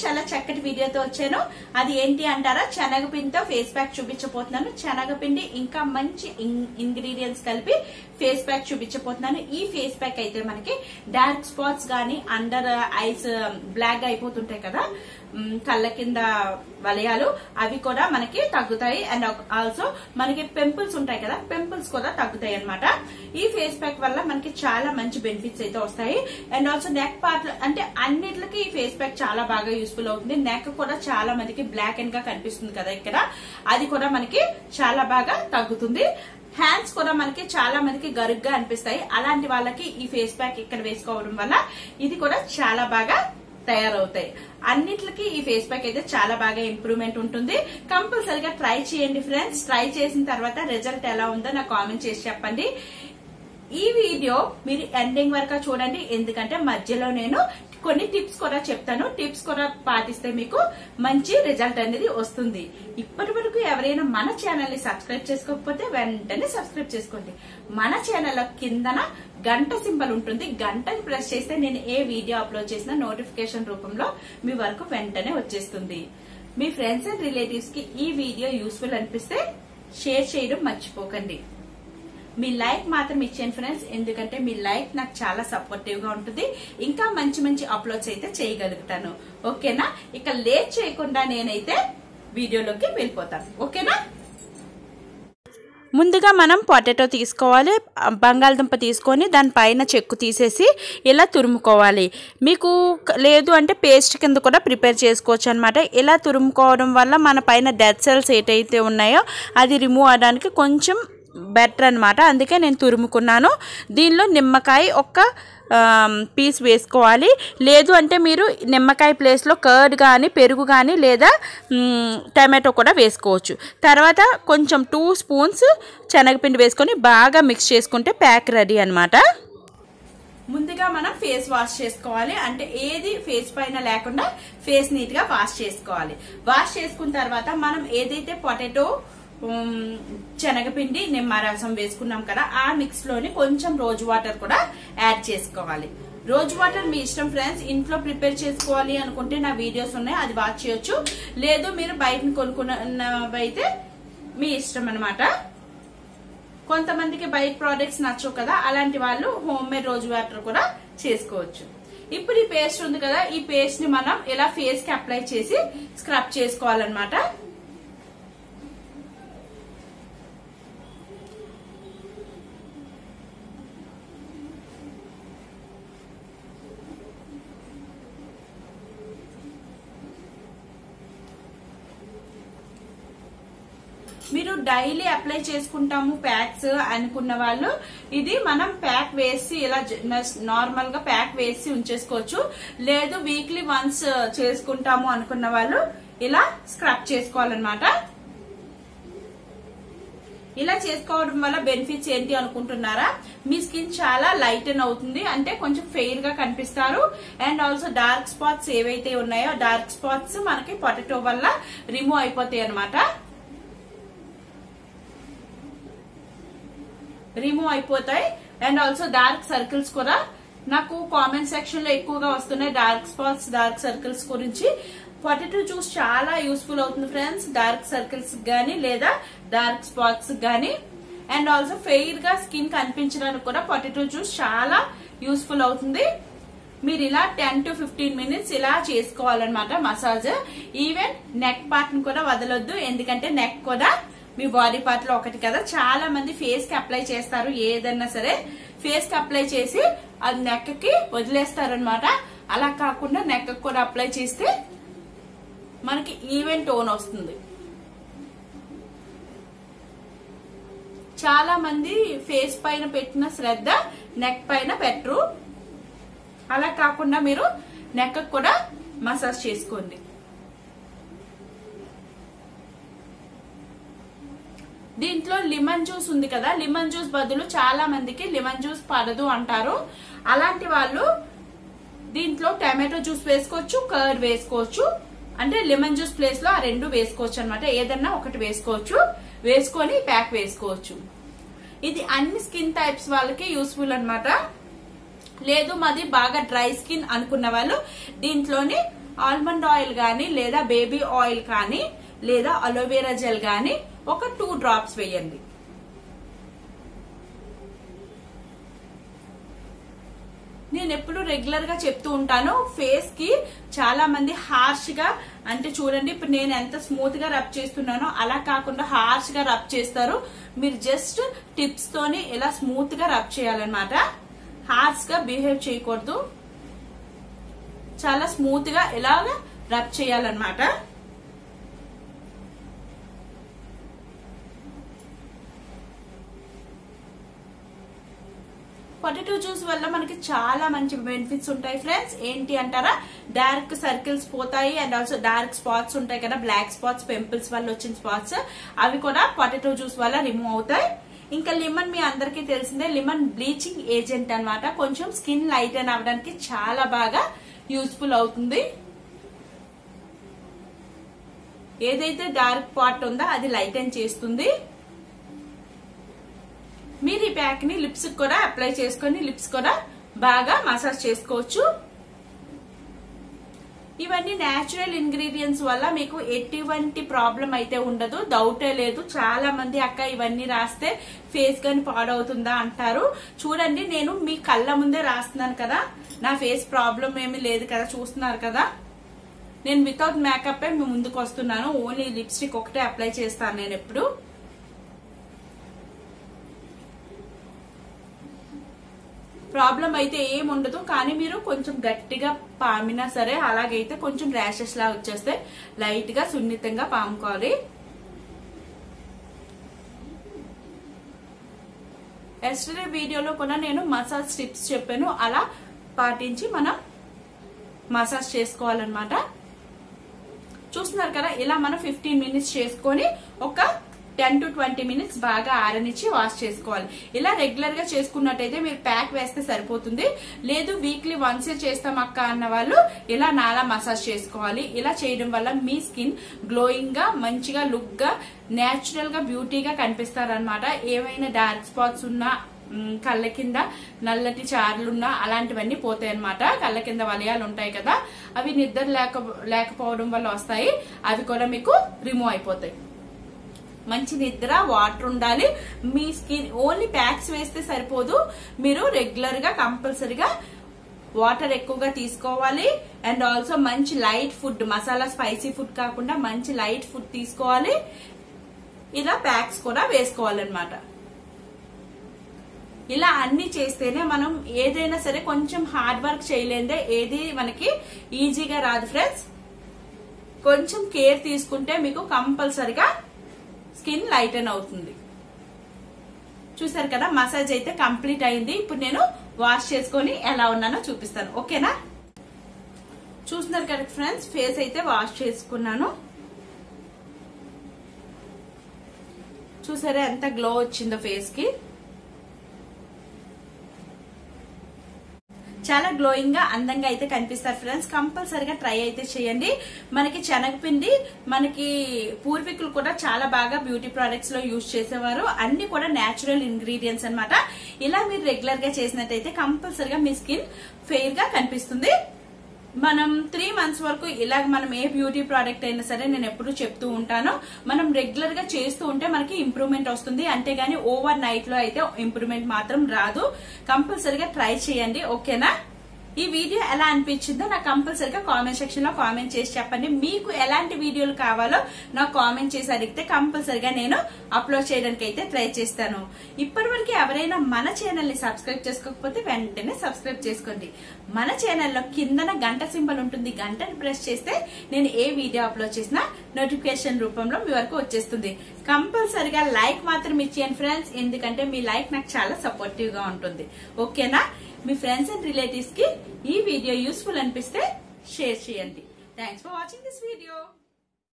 చాలా చక్కటి వీడియోతో వచ్చాను అది ఏంటి అంటారా శనగపిండితో ఫేస్ ప్యాక్ చూపించబోతున్నాను శనగపిండి ఇంకా మంచి ఇంగ్రీడియంట్స్ కలిపి ఫేస్ ప్యాక్ చూపించబోతున్నాను ఈ ఫేస్ ప్యాక్ అయితే మనకి డార్క్ స్పాట్స్ గానీ అండర్ ఐస్ బ్లాక్ అయిపోతుంటాయి కదా మ్, కళ్ళ కింద వలయాలు అవి కూడా మనకి తగ్గుతాయి అండ్ ఆల్సో మనకి పింపుల్స్ ఉంటాయి కదా పింపుల్స్ కూడా తగ్గుతాయి అన్నమాట ఈ ఫేస్ ప్యాక్ వల్ల మనకి చాలా మంచి బెనిఫిట్స్ అయితే వస్తాయి అండ్ ఆల్సో నెక్ పార్ట్ అంటే అన్నిటికి ఈ ఫేస్ ప్యాక్ చాలా బాగా యూస్ఫుల్ అవుతుంది నెక్ కూడా చాలా మందికి బ్లాక్ అండ్ గా కనిపిస్తుంది కదా ఇక్కడ అది కూడా మనకి చాలా బాగా తగ్గుతుంది హ్యాండ్స్ కూడా మనకి చాలా మందికి గరుగ్గా అనిపిస్తాయి అలాంటి వాళ్ళకి ఈ ఫేస్ ప్యాక్ ఇక్కడ వేసుకోవడం వల్ల ఇది కూడా చాలా బాగా తయారవుతాయి అన్నిటికి ఈ ఫేస్ ప్యాక్ అయితే చాలా బాగా ఇంప్రూవ్మెంట్ ఉంటుంది కంపల్సరిగా ట్రై చేయండి ఫ్రెండ్స్ ట్రై చేసిన తర్వాత రిజల్ట్ ఎలా ఉందో నాకు కామెంట్ చేసి చెప్పండి ఈ వీడియో మీరు ఎండింగ్ వరకు చూడండి ఎందుకంటే మధ్యలో నేను కొన్ని టిప్స్ కూడా చెప్తాను టిప్స్ కూడా పాటిస్తే మీకు మంచి రిజల్ట్ అనేది వస్తుంది ఇప్పటి వరకు ఎవరైనా మన ఛానల్ ని సబ్స్క్రైబ్ చేసుకోకపోతే వెంటనే సబ్స్క్రైబ్ చేసుకోండి మన ఛానల్ కిందన గంట సింబల్ ఉంటుంది గంటని ప్రెస్ చేస్తే నేను ఏ వీడియో అప్లోడ్ చేసినా నోటిఫికేషన్ రూపంలో మీ వరకు వెంటనే వచ్చేస్తుంది మీ ఫ్రెండ్స్ అండ్ రిలేటివ్స్ కి ఈ వీడియో యూస్ఫుల్ అనిపిస్తే షేర్ చేయడం మర్చిపోకండి మీ లైక్ మాత్రం ఇచ్చేయండి ఫ్రెండ్స్ ఎందుకంటే మీ లైక్ నాకు చాలా సపోర్టివ్ గా ఉంటుంది ఇంకా మంచి మంచి అప్లోడ్స్ అయితే చేయగలుగుతాను ఓకేనా ఇక లేట్ చేయకుండా నేనైతే వీడియోలోకి వెళ్ళిపోతాను ఓకేనా ముందుగా మనం పొటాటో తీసుకోవాలి బంగాళదుంప తీసుకొని దానిపైన చెక్కు తీసేసి ఇలా తురుముకోవాలి మీకు క- లేదు అంటే పేస్ట్ కింద కూడా ప్రిపేర్ చేసుకోవచ్చు అనమాట ఇలా తురుముకోవడం వల్ల మన పైన డెడ్ సెల్స్ ఏటైతే ఉన్నాయో అది రిమూవ్ అవడానికి కొంచెం బెటర్ అనమాట అందుకే నేను తురుముకున్నాను దీనిలో నిమ్మకాయ ఒక్క పీస్ వేసుకోవాలి లేదు అంటే మీరు నిమ్మకాయ ప్లేస్లో కర్డ్ కానీ పెరుగు కానీ లేదా మ్, టమాటో కూడా వేసుకోవచ్చు తర్వాత కొంచెం టూ స్పూన్స్ శనగపిండి వేసుకొని బాగా మిక్స్ చేసుకుంటే ప్యాక్ రెడీ అనమాట ముందుగా మనం ఫేస్ వాష్ చేసుకోవాలి అంటే ఏది ఫేస్ పైన లేకుండా ఫేస్ నీట్ గా వాష్ చేసుకోవాలి వాష్ చేసుకున్న తర్వాత మనం ఏదైతే పొటాటో ఉమ్, శనగపిండి నిమ్మరసం వేసుకున్నాం కదా ఆ మిక్స్ లోని కొంచెం రోజ్ వాటర్ కూడా యాడ్ చేసుకోవాలి రోజ్ వాటర్ మీ ఇష్టం ఫ్రెండ్స్ ఇంట్లో ప్రిపేర్ చేసుకోవాలి అనుకుంటే నా వీడియోస్ ఉన్నాయి అది వాచ్ చేయొచ్చు లేదు మీరు బయట కొనుక్కున్నవైతే మీ ఇష్టం అన్నమాట కొంతమందికి బయట ప్రోడక్ట్స్ నచ్చవు కదా అలాంటి వాళ్ళు హోమ్ మేడ్ రోజు వాటర్ కూడా చేసుకోవచ్చు ఇప్పుడు ఈ పేస్ట్ ఉంది కదా ఈ పేస్ట్ ని మనం ఇలా ఫేస్ కి అప్లై చేసి స్క్రబ్ చేసుకోవాలన్నమాట మీరు డైలీ అప్లై చేసుకుంటాము ప్యాక్స్ అనుకున్న వాళ్ళు ఇది మనం ప్యాక్ వేసి ఇలా నార్మల్ గా ప్యాక్ వేసి ఉంచేసుకోవచ్చు లేదు వీక్లీ వన్స్ చేసుకుంటాము అనుకున్న వాళ్ళు ఇలా స్క్రబ్ చేసుకోవాలన్నమాట ఇలా చేసుకోవడం వల్ల బెనిఫిట్స్ ఏంటి అనుకుంటున్నారా మీ స్కిన్ చాలా లైటన్ అవుతుంది అంటే కొంచెం ఫెయిర్ గా కనిపిస్తారు అండ్ ఆల్సో డార్క్ స్పాట్స్ ఏవైతే ఉన్నాయో డార్క్ స్పాట్స్ మనకి పొటాటో వల్ల రిమూవ్ అయిపోతాయి అన్నమాట రిమూవ్ అయిపోతాయి అండ్ ఆల్సో డార్క్ సర్కిల్స్ కూడా నాకు కామెంట్ సెక్షన్ లో ఎక్కువగా వస్తున్నాయి డార్క్ స్పాట్స్ డార్క్ సర్కిల్స్ గురించి పొటాటో జ్యూస్ చాలా యూస్ఫుల్ అవుతుంది ఫ్రెండ్స్ డార్క్ సర్కిల్స్ గానీ లేదా డార్క్ స్పాట్స్ గానీ అండ్ ఆల్సో ఫెయిర్ గా స్కిన్ కనిపించడానికి కూడా పొటాటో జ్యూస్ చాలా యూస్ఫుల్ అవుతుంది మీరు ఇలా టెన్ టు ఫిఫ్టీన్ మినిట్స్ ఇలా చేసుకోవాలన్నమాట మసాజ్ ఈవెన్ నెక్ పార్ట్ ని కూడా వదలొద్దు ఎందుకంటే నెక్ కూడా మీ బాడీ పార్ట్ లో ఒకటి కదా చాలా మంది ఫేస్ కి అప్లై చేస్తారు ఏదన్నా సరే ఫేస్ కి అప్లై చేసి అది నెక్ కి వదిలేస్తారు అనమాట అలా కాకుండా నెక్ కూడా అప్లై చేస్తే మనకి ఈవెన్ టోన్ వస్తుంది చాలా మంది ఫేస్ పైన పెట్టిన శ్రద్ధ నెక్ పైన పెట్టరు అలా కాకుండా మీరు నెక్ కూడా మసాజ్ చేసుకోండి దీంట్లో లెమన్ జ్యూస్ ఉంది కదా లెమన్ జ్యూస్ బదులు చాలా మందికి లెమన్ జ్యూస్ పడదు అంటారు అలాంటి వాళ్ళు దీంట్లో టమాటో జ్యూస్ వేసుకోవచ్చు కర్డ్ వేసుకోవచ్చు అంటే లెమన్ జ్యూస్ ప్లేస్ లో ఆ రెండు వేసుకోవచ్చు అనమాట ఏదన్నా ఒకటి వేసుకోవచ్చు వేసుకొని ప్యాక్ వేసుకోవచ్చు ఇది అన్ని స్కిన్ టైప్స్ వాళ్ళకి యూస్ఫుల్ అన్నమాట లేదు మాది బాగా డ్రై స్కిన్ అనుకున్న వాళ్ళు దీంట్లోని ఆల్మండ్ ఆయిల్ కానీ లేదా బేబీ ఆయిల్ కానీ లేదా అలోవెరా జెల్ కానీ ఒక టూ డ్రాప్స్ వేయండి నేను ఎప్పుడు రెగ్యులర్ గా చెప్తూ ఉంటాను ఫేస్ కి చాలా మంది హార్ష్ గా అంటే చూడండి ఇప్పుడు నేను ఎంత స్మూత్ గా రబ్ చేస్తున్నానో అలా కాకుండా హార్ష్ గా రబ్ చేస్తారు మీరు జస్ట్ టిప్స్ తోని ఇలా స్మూత్ గా రబ్ చేయాలన్నమాట హార్ష్ గా బిహేవ్ చేయకూడదు చాలా స్మూత్ గా ఇలాగ రబ్ చేయాలన్నమాట పొటాటో జ్యూస్ వల్ల మనకి చాలా మంచి బెనిఫిట్స్ ఉంటాయి ఫ్రెండ్స్ ఏంటి అంటారా డార్క్ సర్కిల్స్ పోతాయి అండ్ ఆల్సో డార్క్ స్పాట్స్ ఉంటాయి కదా బ్లాక్ స్పాట్స్ పింపుల్స్ వల్ల వచ్చిన స్పాట్స్ అవి కూడా పొటాటో జ్యూస్ వల్ల రిమూవ్ అవుతాయి ఇంకా లిమన్ మీ అందరికీ తెలిసిందే లిమన్ బ్లీచింగ్ ఏజెంట్ అన్నమాట కొంచెం స్కిన్ లైటన్ అవ్వడానికి చాలా బాగా యూస్ఫుల్ అవుతుంది ఏదైతే డార్క్ పార్ట్ ఉందో అది లైటన్ చేస్తుంది మీరు ఈ ప్యాక్ ని లిప్స్ కూడా అప్లై చేసుకొని లిప్స్ కూడా బాగా మసాజ్ చేసుకోవచ్చు ఇవన్నీ నేచురల్ ఇంగ్రీడియంట్స్ వల్ల మీకు ఎటువంటి ప్రాబ్లం అయితే ఉండదు డౌటే లేదు చాలా మంది అక్క ఇవన్నీ రాస్తే ఫేస్ కానీ పాడవుతుందా అంటారు చూడండి నేను మీ కళ్ళ ముందే రాస్తున్నాను కదా నా ఫేస్ ప్రాబ్లం ఏమీ లేదు కదా చూస్తున్నారు కదా నేను వితౌట్ మేకప్ మీ ముందుకు వస్తున్నాను ఓన్లీ లిప్స్టిక్ ఒకటే అప్లై చేస్తాను నేను ఎప్పుడు ప్రాబ్లం అయితే ఏం ఉండదు కానీ మీరు కొంచెం గట్టిగా పామినా సరే అలాగైతే కొంచెం ర్యాషెస్ లా వచ్చేస్తే లైట్ గా సున్నితంగా పాముకోవాలి ఎస్టర్డే వీడియోలో కూడా నేను మసాజ్ టిప్స్ చెప్పాను అలా పాటించి మనం మసాజ్ చేసుకోవాలన్నమాట చూస్తున్నారు కదా ఇలా మనం ఫిఫ్టీన్ మినిట్స్ చేసుకొని ఒక టెన్ టు ట్వంటీ మినిట్స్ బాగా ఆరనిచ్చి వాష్ చేసుకోవాలి ఇలా రెగ్యులర్ గా చేసుకున్నట్టయితే మీరు ప్యాక్ వేస్తే సరిపోతుంది లేదు వీక్లీ వన్స్ చేస్తాం అక్క అన్న వాళ్ళు ఇలా నాలా మసాజ్ చేసుకోవాలి ఇలా చేయడం వల్ల మీ స్కిన్ గ్లోయింగ్ గా మంచిగా లుక్ గా నేచురల్ గా బ్యూటీగా కనిపిస్తారనమాట ఏమైనా డార్క్ స్పాట్స్ ఉన్నా మ్, కళ్ళ కింద నల్లటి చార్లున్నా అలాంటివన్నీ పోతాయి అనమాట కళ్ళ కింద వలయాలు ఉంటాయి కదా అవి నిద్ర లేక లేకపోవడం వల్ల వస్తాయి అవి కూడా మీకు రిమూవ్ అయిపోతాయి మంచి నిద్ర వాటర్ ఉండాలి మీ స్కిన్ ఓన్లీ ప్యాక్స్ వేస్తే సరిపోదు మీరు రెగ్యులర్ గా కంపల్సరిగా వాటర్ ఎక్కువగా తీసుకోవాలి అండ్ ఆల్సో మంచి light food masala spicy food కాకుండా మంచి లైట్ ఫుడ్ తీసుకోవాలి ఇలా ప్యాక్స్ కూడా వేసుకోవాలన్నమాట ఇలా అన్ని చేస్తేనే మనం ఏదైనా సరే కొంచెం హార్డ్ వర్క్ చేయలేదే ఏది మనకి ఈజీగా రాదు ఫ్రెండ్స్ కొంచెం కేర్ తీసుకుంటే మీకు కంపల్సరిగా స్కిన్ లైటన్ అవుతుంది చూసారు కదా మసాజ్ అయితే కంప్లీట్ అయింది ఇప్పుడు నేను వాష్ చేసుకొని ఎలా ఉన్నానో చూపిస్తాను ఓకేనా చూస్తున్నారు కదా ఫ్రెండ్స్ ఫేస్ అయితే వాష్ చేసుకున్నాను చూసారా ఎంత గ్లో వచ్చిందో ఫేస్ కి చాలా గ్లోయింగ్ గా అందంగా అయితే కనిపిస్తారు ఫ్రెండ్స్ కంపల్సరిగా ట్రై అయితే చేయండి మనకి శనగపిండి మనకి పూర్వీకులు కూడా చాలా బాగా బ్యూటీ ప్రొడక్ట్స్ లో యూజ్ చేసేవారు అన్ని కూడా నేచురల్ ఇంగ్రీడియంట్స్ అన్నమాట ఇలా మీరు రెగ్యులర్ గా చేసినట్టయితే కంపల్సరిగా మీ స్కిన్ ఫెయిర్ గా కనిపిస్తుంది మనం త్రీ మంత్స్ వరకు ఇలాగ మనం ఏ బ్యూటీ ప్రోడక్ట్ అయినా సరే నేను ఎప్పుడు చెప్తూ ఉంటాను మనం రెగ్యులర్ గా చేస్తూ ఉంటే మనకి ఇంప్రూవ్మెంట్ వస్తుంది అంతేగాని ఓవర్ నైట్ లో అయితే ఇంప్రూవ్మెంట్ మాత్రం రాదు కంపల్సరిగా ట్రై చేయండి ఓకేనా ఈ వీడియో ఎలా అనిపించిందో నాకు కంపల్సరిగా కామెంట్ సెక్షన్ లో కామెంట్ చేసి చెప్పండి మీకు ఎలాంటి వీడియోలు కావాలో నాకు కామెంట్ చేసి అడిగితే కంపల్సరిగా నేను అప్లోడ్ చేయడానికి అయితే ట్రై చేస్తాను ఇప్పటి వరకు ఎవరైనా మన ఛానల్ ని సబ్స్క్రైబ్ చేసుకోకపోతే వెంటనే సబ్స్క్రైబ్ చేసుకోండి మన ఛానల్లో కిందన గంట సింబల్ ఉంటుంది గంటని ప్రెస్ చేస్తే నేను ఏ వీడియో అప్లోడ్ చేసినా నోటిఫికేషన్ రూపంలో మీ వరకు వచ్చేస్తుంది కంపల్సరిగా లైక్ మాత్రం ఇచ్చేయండి ఫ్రెండ్స్ ఎందుకంటే మీ లైక్ నాకు చాలా సపోర్టివ్ గా ఉంటుంది ఓకేనా మీ ఫ్రెండ్స్ అండ్ రిలేటివ్స్ కి ఈ వీడియో యూస్ఫుల్ అనిపిస్తే షేర్ చేయండి thanks for watching this video